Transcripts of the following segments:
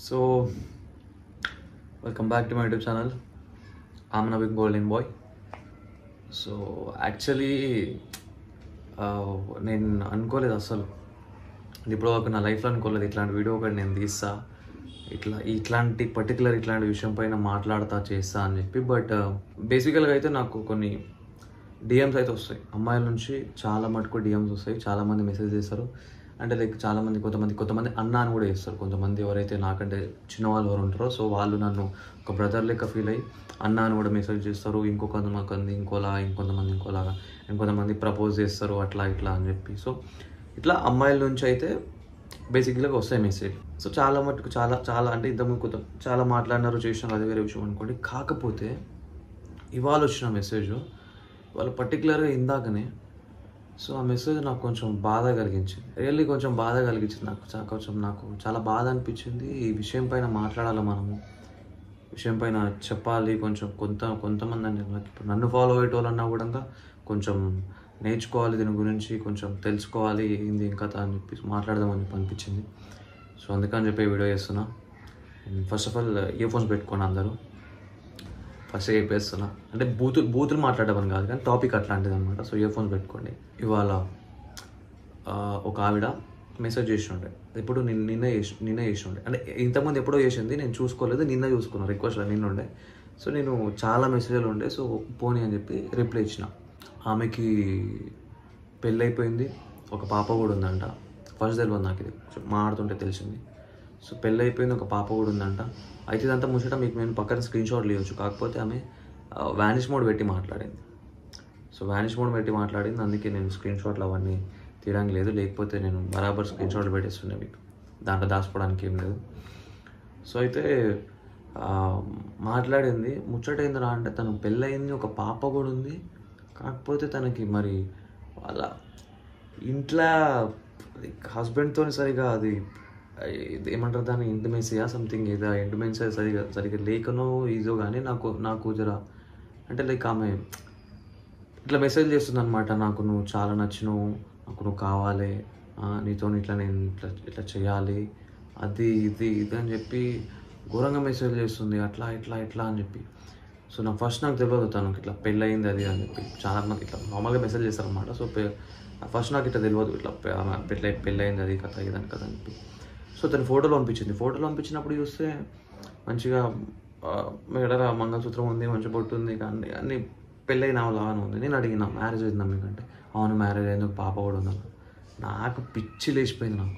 so welcome back to my YouTube channel am నవింగ్ golden boy so actually నేను అనుకోలేదు అసలు ఇప్పుడు ఒక నా లైఫ్లో అనుకోలేదు ఇట్లాంటి వీడియో ఒకటి నేను తీస్తా ఇట్లా ఇట్లాంటి పర్టికులర్ ఇట్లాంటి విషయం పైన మాట్లాడతా చేస్తా అని చెప్పి బట్ బేసికల్గా అయితే నాకు కొన్ని డిఎమ్స్ అయితే వస్తాయి అమ్మాయిల నుంచి చాలా మటుకు డిఎమ్స్ వస్తాయి చాలా మంది మెసేజ్ చేస్తారు అంటే లైక్ చాలా మంది కొంతమంది కొంతమంది అన్న అని కూడా చేస్తారు కొంతమంది ఎవరైతే నాకంటే చిన్నవాళ్ళు ఎవరు ఉంటారో సో వాళ్ళు నన్ను ఒక బ్రదర్ లెక్క ఫీల్ అయ్యి అన్న అని కూడా మెసేజ్ చేస్తారు ఇంకొంతమంది ఇంకోలా ఇంకొంతమంది ఇంకోలాగా ఇంకొంతమంది ప్రపోజ్ చేస్తారు అట్లా ఇట్లా అని చెప్పి సో ఇట్లా అమ్మాయిల నుంచి అయితే బేసిక్గా వస్తాయి మెసేజ్ సో చాలా మటుకు చాలా చాలా అంటే ఇంతకుముందు కొంత చాలా మాట్లాడినారు చేసినారు అది వేరే విషయం అనుకోండి కాకపోతే ఇవాళ వచ్చిన మెసేజ్ వాళ్ళు పర్టికులర్గా ఇందాకనే సో ఆ మెసేజ్ నాకు కొంచెం బాధ కలిగించింది రియల్లీ కొంచెం బాధ కలిగించింది నాకు చా- కొంచెం నాకు చాలా బాధ అనిపించింది ఈ విషయం పైన మాట్లాడాలి మనము విషయం పైన చెప్పాలి కొంచెం కొంత కొంతమంది అంటే నాకు ఇప్పుడు నన్ను ఫాలో అయ్యేటోళ్ళన్నా కూడా కొంచెం నేర్చుకోవాలి దీని గురించి కొంచెం తెలుసుకోవాలి ఏంది ఏం కథ అని చెప్పి మాట్లాడదామని చెప్పి అనిపించింది సో అందుకని చెప్పి వీడియో చేస్తున్నా first of all earphones పెట్టుకోండి అందరూ ఫస్ట్ చెప్పేస్తున్నా అంటే బూతులు బూతులు మాట్లాడమని కాదు కానీ టాపిక్ అట్లాంటిది అనమాట సో ఇయర్ ఫోన్స్ పెట్టుకోండి ఇవాళ ఆ, ఒక ఆవిడ మెసేజ్ చేసి ఉండే ఇప్పుడు నిన్న నిన్న చేసి నిన్న చేసి ఉండే అంటే ఇంతకుముందు ఎప్పుడో చేసింది నేను చూసుకోలేదు నిన్న చూసుకున్నాను రిక్వెస్ట్ నిన్న ఉండే సో నేను చాలా మెసేజ్లు ఉండే సో పోనీ అని చెప్పి రిప్లై ఇచ్చిన ఆమెకి పెళ్ళైపోయింది ఒక పాప కూడా ఉందంట ఫస్ట్ తెలియదు నాకు ఇది సో మాట్లాడుతుంటే తెలిసింది సో పెళ్ళైపోయింది ఒక పాప కూడా ఉందంట అయితే ఇదంతా ముచ్చట మీకు నేను పక్కన స్క్రీన్ షాట్ లేవచ్చు కాకపోతే ఆమె వ్యానిష్ మోడ్ పెట్టి మాట్లాడింది సో వ్యానిష్ మోడ్ పెట్టి మాట్లాడింది అందుకే నేను స్క్రీన్ షాట్లు అవన్నీ తీయడానికి లేదు లేకపోతే నేను బరాబర్ స్క్రీన్ షాట్లు పెట్టేస్తుండే మీకు దాంట్లో దాచుకోవడానికి ఏం లేదు సో అయితే ఆ, మాట్లాడింది ముచ్చట ఏందిరా అంటే తను పెళ్ళయింది ఒక పాప కూడా ఉంది కాకపోతే తనకి మరి వాళ్ళ ఇంట్లో హస్బెండ్తో సరిగా అది ఇది ఏమంటారు దాన్ని ఇంటిమెన్సీయా సంథింగ్ ఏదో ఇంటిమెన్సీ సరిగా సరిగా లేకనో ఇదో కానీ నాకు నాకు జర అంటే లైక్ ఆమె ఇట్లా మెసేజ్ చేస్తుంది అనమాట నాకు నువ్వు చాలా నచ్చినావు నాకు నువ్వు కావాలి ఆ, నీతో ఇట్లా నేను ఇట్లా ఇట్లా చేయాలి అది ఇది ఇది అని చెప్పి ఘోరంగా మెసేజ్ చేస్తుంది అట్లా ఇట్లా ఇట్లా అని చెప్పి సో నాకు ఫస్ట్ నాకు తెలియదు తనకి ఇట్లా పెళ్ళయింది అది అని చెప్పి చాలా మంది ఇట్లా నార్మల్గా మెసేజ్ చేస్తారు అనమాట సో ఫస్ట్ నాకు ఇట్లా తెలియదు ఇట్లా పె- ఆమె పెళ్ళి పెళ్ళయింది అది కథ ఇదని కథ అని చెప్పి సో తను ఫోటోలు పంపించింది ఫోటోలు పంపించినప్పుడు చూస్తే మంచిగా ఆ, మెడల మంగళసూత్రం ఉంది మంచి బొట్టు ఉంది కానీ అన్ని పెళ్ళైన లాగానే ఉంది నేను అడిగిన మ్యారేజ్ అయిందా మీకంటే అవును మ్యారేజ్ అయింది ఒక పాప కూడా ఉందా నాకు పిచ్చి లేచిపోయింది నాకు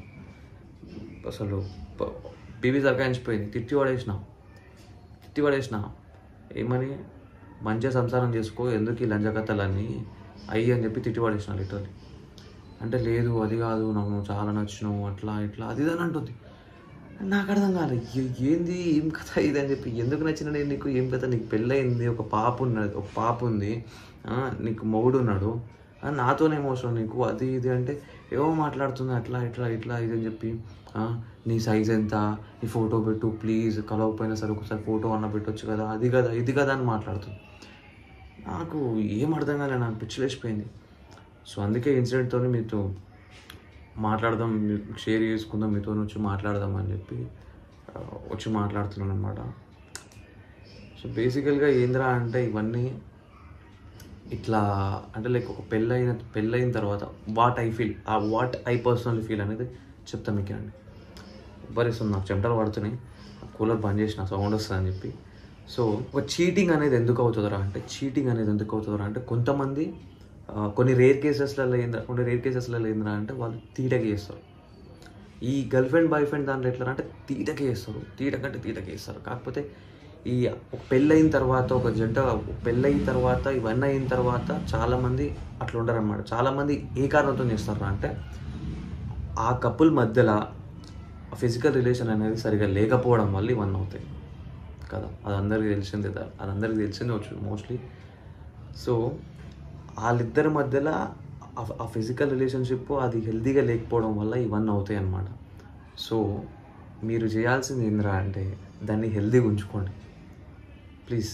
అసలు బీబీ సర్కాయించిపోయింది తిట్టి పడేసిన తిట్టి పడేసిన ఏమని మంచిగా సంసారం చేసుకో ఎందుకు ఈ లంజకథలన్నీ అయ్యి అని చెప్పి తిట్టి పడేసిన లిటరలీ అంటే లేదు అది కాదు నాకు నువ్వు చాలా నచ్చినావు అట్లా ఇట్లా అది ఇది అని అంటుంది నాకు అర్థం కాలేదు ఏ- ఏంది ఏం కథ ఇది అని చెప్పి ఎందుకు నచ్చిన నేను నీకు ఏం కథ నీకు పెళ్ళయింది ఒక పాప ఉన్నది ఒక పాప ఉంది ఆ, నీకు మొగుడు ఉన్నాడు ఆ, నాతోనే ఎమోషన్ నీకు అది ఇది అంటే ఏవో మాట్లాడుతుంది అట్లా ఇట్లా ఇట్లా ఇది అని చెప్పి ఆ, నీ సైజ్ ఎంత నీ ఫోటో పెట్టు ప్లీజ్ కలవకపోయినా సరే ఒకసారి ఫోటో అన్న పెట్టొచ్చు కదా అది కదా ఇది కదా అని మాట్లాడుతుంది నాకు ఏం అర్థం కాలేదు నాకు పిచ్చిలేసిపోయింది సో అందుకే ఇన్సిడెంట్తో మీతో మాట్లాడదాం మీ- షేర్ చేసుకుందాం మీతో వచ్చి మాట్లాడదాం అని చెప్పి ఆ, వచ్చి మాట్లాడుతున్నాను అనమాట సో బేసికల్గా ఏంద్రా అంటే ఇవన్నీ ఇట్లా అంటే లైక్ ఒక పెళ్ళైన పెళ్ళైన తర్వాత what I feel uh what I personal feel అనేది చెప్తా మీకు అండి భరిస్తుంది నాకు చెమటలు పడుతున్నాయి కూలర్ బంద్ చేసిన సౌండ్ వస్తుంది అని చెప్పి సో ఒక చీటింగ్ అనేది ఎందుకు అవుతుందరా అంటే చీటింగ్ అనేది ఎందుకు అవుతుందరా అంటే కొంతమంది ఆ, కొన్ని రేర్ కేసెస్లలో ఏంద్రా కొన్ని రేర్ కేసెస్లలో ఏంద్రా అంటే వాళ్ళు తీటకి చేస్తారు ఈ గర్ల్ ఫ్రెండ్ బాయ్ ఫ్రెండ్ దాంట్లో ఎట్లా అంటే తీటకి చేస్తారు తీట కంటే తీటకి చేస్తారు కాకపోతే ఈ ఒక పెళ్ళయిన తర్వాత ఒక జంట ఒక పెళ్ళయిన తర్వాత ఇవన్నీ అయిన తర్వాత చాలామంది అట్లా ఉండరు అనమాట చాలామంది ఏ కారణంతో చేస్తారు అంటే ఆ కపుల్ మధ్యలో ఫిజికల్ రిలేషన్ అనేది సరిగా లేకపోవడం వల్ల ఇవన్నీ అవుతాయి కదా అది అందరికీ తెలిసిందే దా- అది అందరికీ తెలిసిందే వచ్చు మోస్ట్లీ సో వాళ్ళిద్దరి మధ్యలో ఆ- ఆ ఫిజికల్ రిలేషన్షిప్ అది హెల్తీగా లేకపోవడం వల్ల ఇవన్నీ అవుతాయి అన్నమాట సో మీరు చేయాల్సింది ఏంద్రా అంటే దాన్ని హెల్తీగా ఉంచుకోండి ప్లీజ్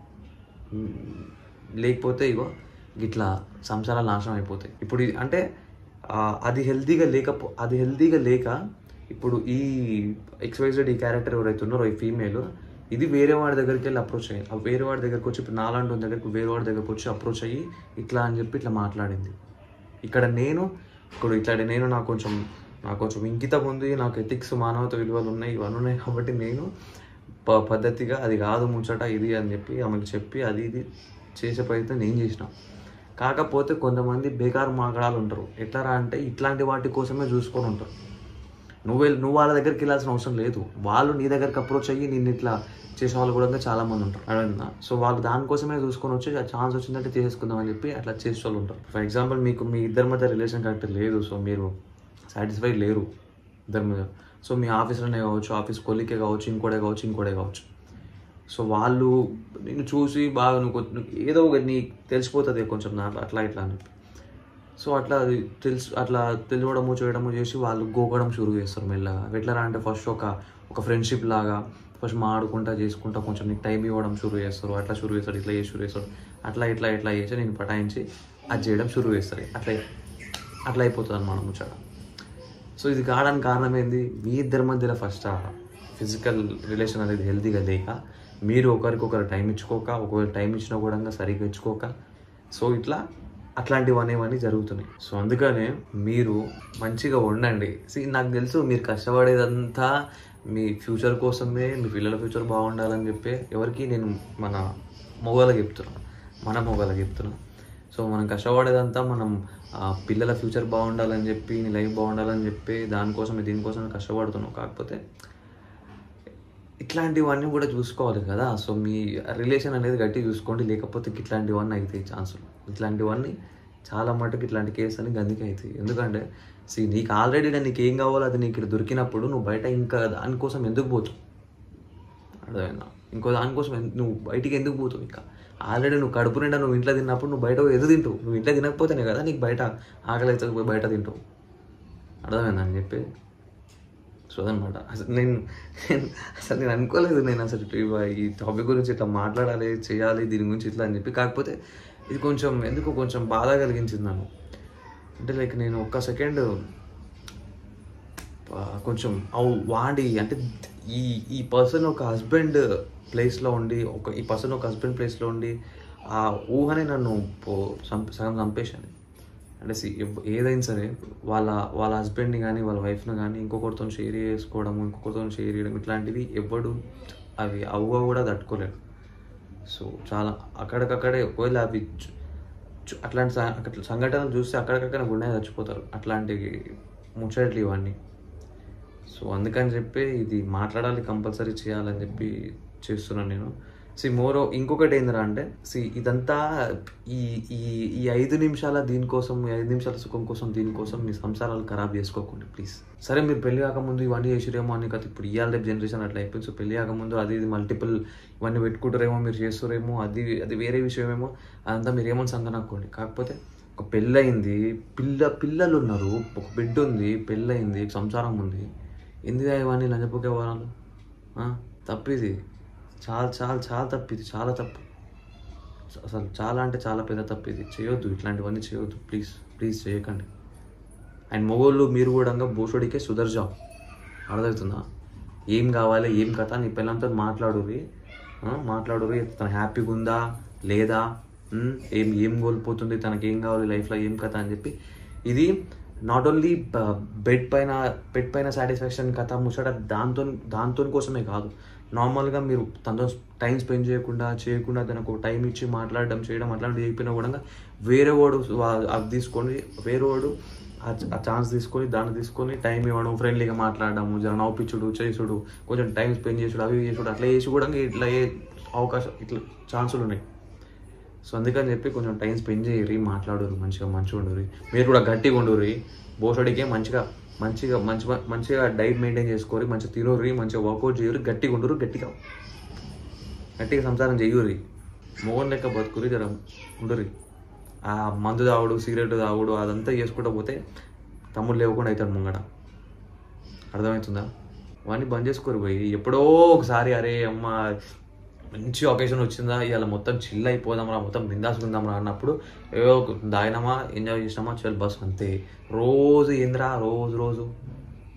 లేకపోతే ఇగో ఇట్లా సంసారాలు నాశనం అయిపోతాయి ఇప్పుడు ఇది- అంటే ఆ, అది హెల్తీగా లేకపో అది హెల్తీగా లేక ఇప్పుడు ఈ ఎక్స్వైజెడ్ ఈ క్యారెక్టర్ ఎవరైతే ఉన్నారో ఈ ఫీమేల్ ఇది వేరే వాడి దగ్గరికి వెళ్ళి అప్రోచ్ అయ్యి ఆ వేరే వాడి దగ్గరికి వచ్చి ఇప్పుడు నాలాంటి వాడి దగ్గరికి వేరే వాడి దగ్గరికి వచ్చి అప్రోచ్ అయ్యి ఇట్లా అని చెప్పి ఇట్లా మాట్లాడింది ఇక్కడ నేను ఇప్పుడు ఇట్లా నేను నాకు కొంచెం నాకు కొంచెం ఇంకితం ఉంది నాకు ఎథిక్స్ మానవత విలువలు ఉన్నాయి ఇవన్నీ ఉన్నాయి కాబట్టి నేను ప పద్ధతిగా అది కాదు ముచ్చట ఇది అని చెప్పి ఆమెకు చెప్పి అది ఇది చేసే ప్రయత్నం నేను చేసిన కాకపోతే కొంతమంది బేకారు మాగడాలు ఉంటారు ఎట్లారా అంటే ఇట్లాంటి వాటి కోసమే చూసుకొని ఉంటారు నువ్వు వెళ్ళి- నువ్వు వాళ్ళ దగ్గరికి వెళ్ళాల్సిన అవసరం లేదు వాళ్ళు నీ దగ్గరికి అప్రోచ్ అయ్యి నిన్ను ఇట్లా చేసే వాళ్ళు కూడా చాలా మంది ఉంటారు అర్థమైందా సో వాళ్ళు దానికోసమే చూసుకొని వచ్చి ఆ ఛాన్స్ వచ్చిందంటే తీసేసుకుందాం అని చెప్పి అట్లా చేసే వాళ్ళు ఉంటారు ఫర్ ఎగ్జాంపుల్ మీకు మీ ఇద్దరి మధ్య రిలేషన్ కరెక్ట్ లేదు సో మీరు సాటిస్ఫైడ్ లేరు ఇద్దరి మీద సో మీ ఆఫీస్లోనే కావచ్చు ఆఫీస్ కొలికే కావచ్చు ఇంకోటే కావచ్చు ఇంకోటే కావచ్చు సో వాళ్ళు నిన్ను చూసి బాగా నువ్వు కొంచెం- నువ్వు ఏదో ఒక నీ తెలిసిపోతుంది కొంచెం నాకు అట్లా ఇట్లా అని చెప్పి సో అట్లా అది తెలుసు అట్లా తెలియడము చేయడము చేసి వాళ్ళు గోకడం షురూ చేస్తారు మెల్లగా ఎట్లా అంటే ఫస్ట్ ఒక ఒక ఫ్రెండ్షిప్ లాగా ఫస్ట్ మాడుకుంటా చేసుకుంటా కొంచెం నీకు టైం ఇవ్వడం షురూ చేస్తారు అట్లా షురూ చేస్తారు ఇట్లా చేసి షురూ చేస్తారు అట్లా ఇట్లా ఇట్లా చేసి నేను పటాయించి అది చేయడం షురూ చేస్తారు అట్లా అట్లా అయిపోతుంది అనమాట ముచ్చట సో ఇది కావడానికి కారణం ఏంది మీ ఇద్దరి మధ్యలో ఫస్ట్ ఫిజికల్ రిలేషన్ అనేది హెల్తీగా లేక మీరు ఒకరికొకరు టైం ఇచ్చుకోక ఒకవేళ టైం ఇచ్చినా కూడా సరిగ్గా ఇచ్చుకోక సో ఇట్లా అట్లాంటివన్నీ ఇవన్నీ జరుగుతున్నాయి సో అందుకనే మీరు మంచిగా ఉండండి See, నాకు తెలుసు మీరు కష్టపడేదంతా మీ ఫ్యూచర్ కోసమే మీ పిల్లల ఫ్యూచర్ బాగుండాలని చెప్పి ఎవరికి నేను మన మొగలకు చెప్తున్నా మన మొగలకు చెప్తున్నా సో మనం కష్టపడేదంతా మనం ఆ, పిల్లల ఫ్యూచర్ బాగుండాలని చెప్పి నీ లైఫ్ బాగుండాలని చెప్పి దానికోసం దీనికోసం కష్టపడుతున్నావు కాకపోతే ఇట్లాంటివన్నీ కూడా చూసుకోవాలి కదా సో మీ రిలేషన్ అనేది గట్టి చూసుకోండి లేకపోతే ఇట్లాంటివన్నీ అవుతాయి ఛాన్సులు ఇట్లాంటివన్నీ చాలా మటుకు ఇట్లాంటి కేసు అని గందికి అవుతాయి ఎందుకంటే సి నీకు ఆల్రెడీ నీకు ఏం కావాలో అది నీకు ఇక్కడ దొరికినప్పుడు నువ్వు బయట ఇంకా దానికోసం ఎందుకు పోతావు అర్థమైందా ఇంకో దానికోసం ఎన్- నువ్వు బయటికి ఎందుకు పోతావు ఇంకా ఆల్రెడీ నువ్వు కడుపు నిండా నువ్వు ఇంట్లో తిన్నప్పుడు నువ్వు బయట ఎదు తింటావు నువ్వు ఇంట్లో తినకపోతేనే కదా నీకు బయట ఆకలి అవుతుంది పోయి బయట తింటావు అర్థమైందా అని చెప్పి సో అదనమాట అసలు నేను నేను అసలు నేను అనుకోలేదు నేను అసలు ఇట్లా ఈ టాపిక్ గురించి ఇట్లా మాట్లాడాలి చేయాలి దీని గురించి ఇట్లా అని చెప్పి కాకపోతే ఇది కొంచెం ఎందుకు కొంచెం బాధ కలిగించింది నన్ను అంటే లైక్ నేను ఒక్క సెకండ్ కొంచెం అవు వాడి అంటే ఈ ఈ పర్సన్ ఒక హస్బెండ్ ప్లేస్లో ఉండి ఒక ఈ పర్సన్ ఒక హస్బెండ్ ప్లేస్లో ఉండి ఆ ఊహనే నన్ను పో- చంప- సగం చంపేశాను అంటే see, ఎవ్- ఏదైనా సరే వాళ్ళ వాళ్ళ హస్బెండ్ని కానీ వాళ్ళ వైఫ్ని కానీ ఇంకొకరితో షేర్ చేసుకోవడము ఇంకొకరితో షేర్ చేయడం ఇట్లాంటివి ఎవ్వడు అవి అవ్వ కూడా తట్టుకోలేడు సో చాలా అక్కడికక్కడే ఒకవేళ అవి చు- చు- అట్లాంటి స- అట్లా సంఘటనలు చూస్తే అక్కడికక్కడ గుండె చచ్చిపోతారు అట్లాంటి ముచ్చట్లు ఇవన్నీ సో అందుకని చెప్పి ఇది మాట్లాడాలి కంపల్సరీ చేయాలని చెప్పి చేస్తున్నాను నేను సి మోరో ఇంకొకటి ఏందిరా అంటే సి ఇదంతా ఈ ఈ ఈ ఐదు నిమిషాల దీనికోసం ఈ ఐదు నిమిషాల సుఖం కోసం దీనికోసం మీ సంసారాలు ఖరాబ్ చేసుకోకండి ప్లీజ్ సరే మీరు పెళ్లి కాకముందు ఇవన్నీ చేసిరేమో అని కదా ఇప్పుడు ఇవాళ రేపు జనరేషన్ అట్లా అయిపోయింది సో పెళ్లి కాకముందు అది ఇది మల్టిపుల్ ఇవన్నీ పెట్టుకుంటారేమో మీరు చేస్తారేమో అది అది వేరే విషయమేమో అదంతా మీరు ఏమో సంగనక్కోండి కాకపోతే ఒక పెళ్ళయింది పిల్ల పిల్లలు ఉన్నారు ఒక బిడ్డ ఉంది పెళ్ళయింది సంసారం ఉంది ఎందుకు ఇవన్నీ లంచపోకే వాళ్ళు తప్పిది చాలా చాలా చాలా తప్పిది చాలా తప్పు అసలు చాలా అంటే చాలా పెద్ద తప్పు ఇది చేయొద్దు ఇట్లాంటివన్నీ చేయొద్దు ప్లీజ్ ప్లీజ్ చేయకండి అండ్ మొగోళ్ళు మీరు కూడా బోషుడికే సుదర్జాం అర్థమవుతుందా ఏం కావాలి ఏం కథ నీ పిల్లలతో మాట్లాడురి మాట్లాడురి తన హ్యాపీగా ఉందా లేదా ఉమ్, ఏం ఏం కోల్పోతుంది తనకి ఏం కావాలి లైఫ్లో ఏం కథ అని చెప్పి ఇది నాట్ ఓన్లీ బెడ్ పైన బెడ్ పైన సాటిస్ఫాక్షన్ కథ ముచ్చట దాంతో దాంతో కోసమే కాదు నార్మల్గా మీరు తనతో టైం స్పెండ్ చేయకుండా చేయకుండా తనకు టైం ఇచ్చి మాట్లాడడం చేయడం అట్లాంటివి చెప్పినా కూడా వేరే వాడు వా- అది తీసుకొని వేరే వాడు ఆ ఆ ఛాన్స్ తీసుకొని దాన్ని తీసుకొని టైం ఇవ్వడం ఫ్రెండ్లీగా మాట్లాడడము జర నవ్వుపించుడు చేసుడు కొంచెం టైం స్పెండ్ చేసుడు అవి చేసుడు అట్లా చేసి కూడా ఇట్లా ఏ అవకాశం ఇట్లా ఛాన్సులు ఉన్నాయి సో అందుకని చెప్పి కొంచెం టైం స్పెండ్ చేయరి మాట్లాడరు మంచిగా మంచిగా ఉండరు మీరు కూడా గట్టిగా ఉండరు బోసడికే మంచిగా మంచిగా మంచి మంచిగా డైట్ మెయింటైన్ చేసుకోరి మంచిగా తినరు మంచిగా వర్కౌట్ చేయరు గట్టిగా ఉండరు గట్టిగా గట్టిగా సంసారం చెయ్యూరి మోహన్ లెక్క బతుకురి జర ఉండరు ఆ మందు తాగుడు సిగరెట్ తాగుడు అదంతా చేసుకుంటూ పోతే తమ్ముడు లేవకుండా అవుతాడు ముంగట అర్థమవుతుందా అవన్నీ బంద్ చేసుకోరు పోయి ఎప్పుడో ఒకసారి అరే అమ్మ మంచి ఒకేషన్ వచ్చిందా ఇవాళ మొత్తం చిల్ అయిపోదాంరా మొత్తం బిందాసుకుందాంరా అన్నప్పుడు ఏవో దాగినామా ఎంజాయ్ చేసినామా చల్ బస్ అంతే రోజు ఏందిరా రోజు రోజు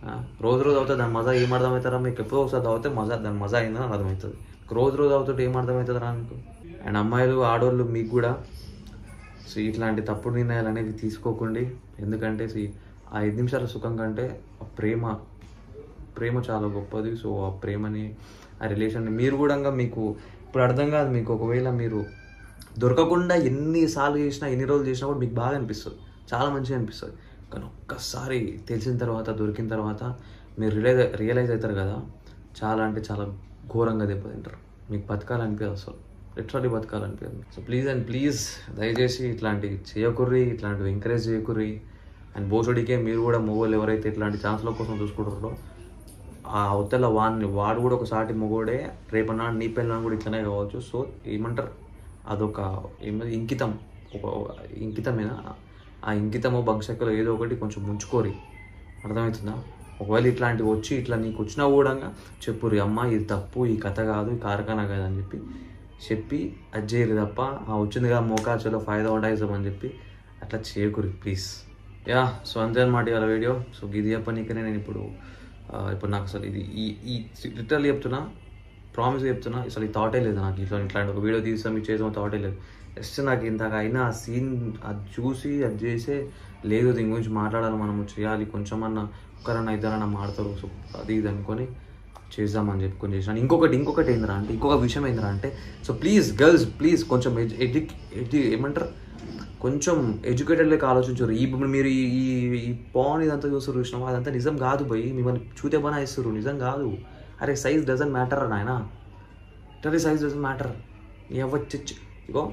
ఆ, రోజు రోజు అవుతుంది దాని మజా ఏం అర్థమవుతారా మీకు ఎప్పుడో ఒకసారి తాగితే మజా దాని మజా అయిందని అర్థమవుతుంది రోజు రోజు అవుతుంటే ఏం అర్థమవుతుందిరా మీకు అండ్ అమ్మాయిలు ఆడవాళ్ళు మీకు కూడా సో ఇట్లాంటి తప్పుడు నిర్ణయాలు అనేవి తీసుకోకండి ఎందుకంటే see, ఆ ఐదు నిమిషాల సుఖం కంటే ఆ ప్రేమ ప్రేమ చాలా గొప్పది సో ఆ ప్రేమని ఆ రిలేషన్ని మీరు కూడా మీకు ఇప్పుడు అర్థం కాదు మీకు ఒకవేళ మీరు దొరకకుండా ఎన్నిసార్లు చేసినా ఎన్ని రోజులు చేసినా కూడా మీకు బాగా అనిపిస్తుంది చాలా మంచిగా అనిపిస్తుంది కానీ ఒక్కసారి తెలిసిన తర్వాత దొరికిన తర్వాత మీరు రియలైజ్ రియలైజ్ అవుతారు కదా చాలా అంటే చాలా ఘోరంగా దెబ్బతింటారు మీకు బతకాలనిపించదు అసలు లిటరలీ బతకాలనిపించదు సో ప్లీజ్ అండ్ ప్లీజ్ దయచేసి ఇట్లాంటివి చేయకుర్రి ఇట్లాంటివి ఎంకరేజ్ చేయకుర్రి అండ్ బోసుడికే మీరు కూడా మొగోళ్ళు ఎవరైతే ఇట్లాంటి ఛాన్స్ల కోసం చూసుకుంటారో ఆ అవతల వాడిని వాడు కూడా ఒక సాటి మొగోడే రేపన్నా నీ పిల్లని కూడా ఇట్లనే కావచ్చు సో ఏమంటారు అదొక ఏమది ఇంకితం ఒక ఇంకితమేనా ఆ ఇంకితము భవిష్యత్తులో ఏదో ఒకటి కొంచెం ముంచుకోరి అర్థమవుతుందా ఒకవేళ ఇట్లాంటివి వచ్చి ఇట్లా నీకు వచ్చినా కూడా చెప్పురి అమ్మ ఇది తప్పు ఈ కథ కాదు ఈ కారకన కాదు అని చెప్పి చెప్పి అది చేయరు తప్ప ఆ వచ్చింది కదా మోకాచలో ఫైదా ఉండాయిజం అని చెప్పి అట్లా చేయకురి ప్లీజ్ యా సో అంతే అనమాట ఇవాళ వీడియో సో ఇది చెప్పనీకనే నేను ఇప్పుడు ఆ, ఇప్పుడు నాకు అసలు ఇది ఈ ఈ లిటరల్లీ చెప్తున్నా ప్రామిస్ చెప్తున్నా అసలు ఈ థాటే లేదు నాకు ఇట్లా ఇట్లాంటి ఒక వీడియో తీసాం ఇది చేసాం థాటే లేదు జస్ట్ నాకు ఇంతగా అయినా ఆ సీన్ అది చూసి అది చేసే లేదు దీని గురించి మాట్లాడాలి మనము చేయాలి కొంచెమన్నా ఒకరన్నా ఇద్దరన్నా మాడతారు సో అది ఇది అనుకొని చేద్దామని చెప్పుకొని చేసినాను ఇంకొకటి ఇంకొకటి ఏందిరా అంటే ఇంకొక విషయం ఏందిరా అంటే సో ప్లీజ్ గర్ల్స్ ప్లీజ్ కొంచెం ఎడ్యు ఎడ్యు ఎడ్యు ఏమంటారు కొంచెం ఎడ్యుకేటెడ్ లెక్క ఆలోచించారు ఈ ఇప్పుడు మీరు ఈ ఈ- ఈ పాన్ ఇదంతా చూస్తారు చూసినామా అదంతా నిజం కాదు పోయి మిమ్మల్ని చూతే బనా ఇస్తారు నిజం కాదు అరే సైజ్ డజన్ మ్యాటర్ రా నాయన టరీ సైజ్ డజన్ మ్యాటర్ ఎవచ్చి ఇగో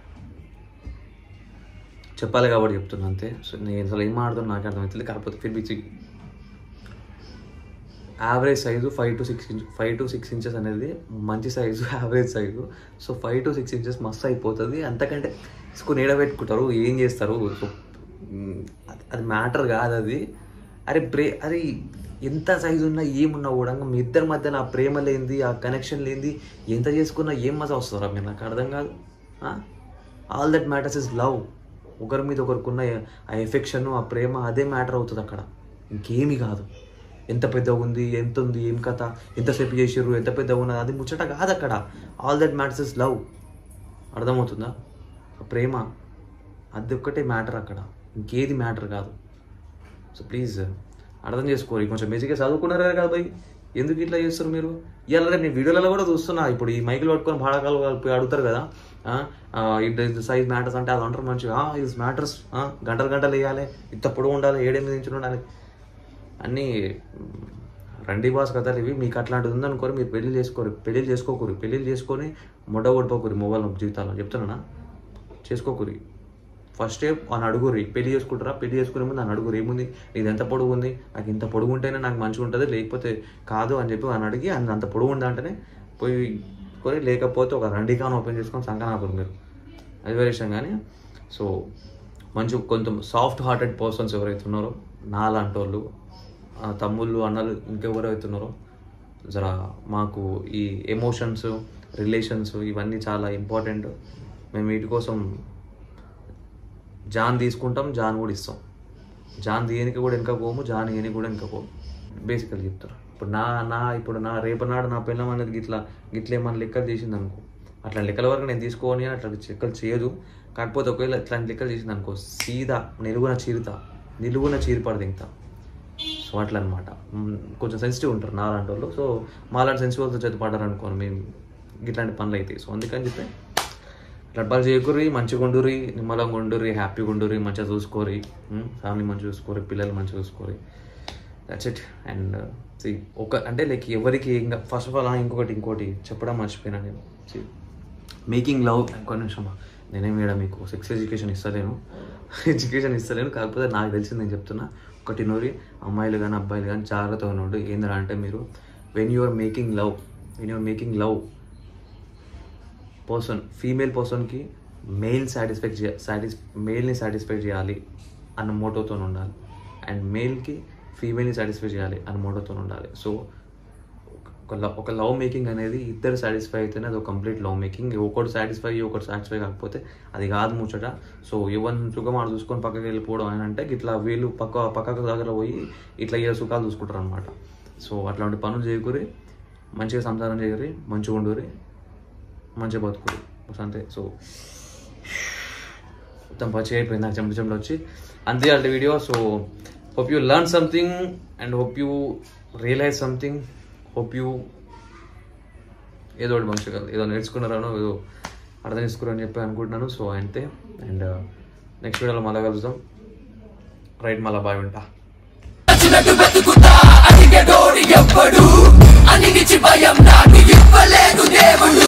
చెప్పాలి కాబట్టి చెప్తున్నా అంతే సో నేను అసలు ఏం మాట్లాడుతున్నా నాకు అర్థమవుతుంది కాకపోతే ఫిర్ బిచ్చి average size five to six inch five to six inches అనేది మంచి size average size so five to six inches మస్తు అయిపోతుంది అంతకంటే తీసుకుని ఏడబెట్టుకుంటారు ఏం చేస్తారు సో మ్, అది- అది మ్యాటర్ కాదు అది అరే ప్రే అరే ఎంత సైజు ఉన్నా ఏమున్నా కూడా మీ ఇద్దరి మధ్యన ఆ ప్రేమ లేనిది ఆ కనెక్షన్ లేనిది ఎంత చేసుకున్నా ఏం మజా వస్తుందా మీరు నాకు అర్థం కాదు all that matters is love ఒకరి మీద ఒకరికున్న ఆ ఎఫెక్షన్ ఆ ప్రేమ అదే మ్యాటర్ అవుతుంది అక్కడ ఇంకేమీ కాదు ఎంత పెద్దగా ఉంది ఎంత ఉంది ఏం కథ ఎంతసేపు చేసిర్రు ఎంత పెద్దగా ఉన్నది అది ముచ్చట కాదు అక్కడ all that matters is love అర్థమవుతుందా ఆ ప్రేమ అది ఒక్కటే మ్యాటర్ అక్కడ ఇంకేది మ్యాటర్ కాదు సో ప్లీజ్ అర్థం చేసుకోరు కొంచెం బేసిక్గా చదువుకున్నారు కదా భయ్ ఎందుకు ఇట్లా చేస్తారు మీరు ఇవాళ రేపు నేను వీడియోలలో కూడా చూస్తున్నా ఇప్పుడు ఈ మైకులు పట్టుకొని భాడకాలు పోయి అడుగుతారు కదా ఇట్ సైజ్ మ్యాటర్స్ అంటే అది అంటారు మంచిగా ఇస్ మ్యాటర్స్ గంటలు గంటలు వేయాలి ఇంత పొడవు ఉండాలి ఏడెనిమిది ఇంచులు ఉండాలి అన్నీ మ్, రండి బాస్ కథలు ఇవి మీకు అట్లాంటిది ఉందనుకోరు మీరు పెళ్లి చేసుకోరు పెళ్లి చేసుకోకూరి పెళ్లి చేసుకొని మొడ్డ కొట్టుకోకూరి మొబైల్ జీవితాల్లో చెప్తున్నానా చేసుకోకూరి ఫస్ట్ అని అడుగురి పెళ్లి చేసుకుంటారా పెళ్లి చేసుకునే ముందు అని అడుగురు ఏముంది నీది ఎంత పొడుగు ఉంది నాకు ఇంత పొడుగు ఉంటేనే నాకు మంచిగా ఉంటుంది లేకపోతే కాదు అని చెప్పి అని అడిగి అని అంత పొడుగు ఉందా అంటేనే పోయి కొని లేకపోతే ఒక రండికాన్ ఓపెన్ చేసుకొని సంకనాకురు మీరు అది వేరే విషయం కానీ సో మంచి కొంచెం సాఫ్ట్ హార్టెడ్ పర్సన్స్ ఎవరైతే ఉన్నారో నాలాంటి వాళ్ళు ఆ తమ్ముళ్ళు అన్నలు ఇంకెవరైతే ఉన్నారో జర మాకు ఈ ఎమోషన్స్ రిలేషన్స్ ఇవన్నీ చాలా ఇంపార్టెంట్ మేము వీటి కోసం జాన్ తీసుకుంటాం జాన్ కూడా ఇస్తాం జాన్ దేనికి కూడా వెనక పోము జాన్ ఏనికి కూడా వెనక పోము బేసికల్ చెప్తారు ఇప్పుడు నా నా ఇప్పుడు నా రేపు నాడు నా పిల్లం అనేది గిట్లా గిట్ల ఏమన్నా లెక్కలు చేసింది అనుకో అట్లా లెక్కల వరకు నేను తీసుకోని అట్లా లెక్కలు చేయదు కాకపోతే ఒకవేళ ఇట్లాంటి లెక్కలు చేసింది అనుకో సీదా నిలువున చీరుతా నిలువున చీరిపడదు ఇంకా సో అట్లా అనమాట కొంచెం సెన్సిటివ్ ఉంటారు నా లాంటి వాళ్ళు సో మాలాంటి సెన్సిటివ్ వాళ్ళతో చేతి పడ్డారు అనుకోని మేము ఇట్లాంటి పనులు అయితే సో అందుకని చెప్పి లడ్బాలు చేయకుర్రి మంచిగా ఉండుర్రి నిమ్మలంగా ఉండుర్రి హ్యాపీగా ఉండుర్రి మంచిగా చూసుకోరి ఫ్యామిలీ మంచిగా చూసుకోరి పిల్లలు మంచిగా చూసుకోరి దట్స్ ఇట్ అండ్ ఒక అంటే లైక్ ఎవరికి ఇంకా ఫస్ట్ ఆఫ్ ఆల్ ఇంకొకటి ఇంకోటి చెప్పడం మర్చిపోయినా నేను మేకింగ్ లవ్ ఇంకో నిమిషం నేనేం వేయడం మీకు సెక్స్ ఎడ్యుకేషన్ ఇస్తలేను ఎడ్యుకేషన్ ఇస్తలేను కాకపోతే నాకు తెలిసింది నేను చెప్తున్నా ఒకటి నూరి అమ్మాయిలు కానీ అబ్బాయిలు కానీ జాగ్రత్తగా ఉండు ఏందిరా అంటే మీరు when you are making love when you are making love person female పర్సన్కి మెయిల్ సాటిస్ఫై చే సాటిస్ మెయిల్ని సాటిస్ఫై చేయాలి అన్న మోటోతో ఉండాలి అండ్ మేల్కి ఫీమేల్ని సాటిస్ఫై చేయాలి అన్న మోటోతో ఉండాలి సో ఒక లవ్ ఒక లవ్ మేకింగ్ అనేది ఇద్దరు సాటిస్ఫై అయితేనే అది ఒక కంప్లీట్ లవ్ మేకింగ్ ఒకటి సాటిస్ఫై ఒకటి సాటిస్ఫై కాకపోతే అది కాదు ముచ్చట సో ఎవరిని సుఖం ఆడ చూసుకొని పక్కకి వెళ్ళిపోవడం అని అంటే ఇట్లా వీళ్ళు పక్క పక్కకు దగ్గర పోయి ఇట్లా ఏ సుఖాలు చూసుకుంటారు అనమాట సో అట్లాంటి పనులు చేయకూరి మంచిగా సంసారం చేయకరి మంచిగా ఉండురి మంచిగా బతుకురి అంతే సో మొత్తం పచ్చి అయిపోయింది నాకు చెమట చెమట వచ్చి అంతే అంటే video so hope you learn something and hope you realise something hope you ఏదో ఒకటి మంచిగా ఏదో నేర్చుకున్నారనో ఏదో అర్థం చేసుకున్నారని చెప్పి అనుకుంటున్నాను సో అంతే అండ్ నెక్స్ట్ వీడియోలో మళ్ళీ కలుద్దాం రైట్ మళ్ళీ బాయ్ ఉంటా నచ్చినట్టు బతుకుతా అడిగేటోడు ఎవ్వడు అనిగిచి భయం నాకు ఇవ్వలేదు దేవుడు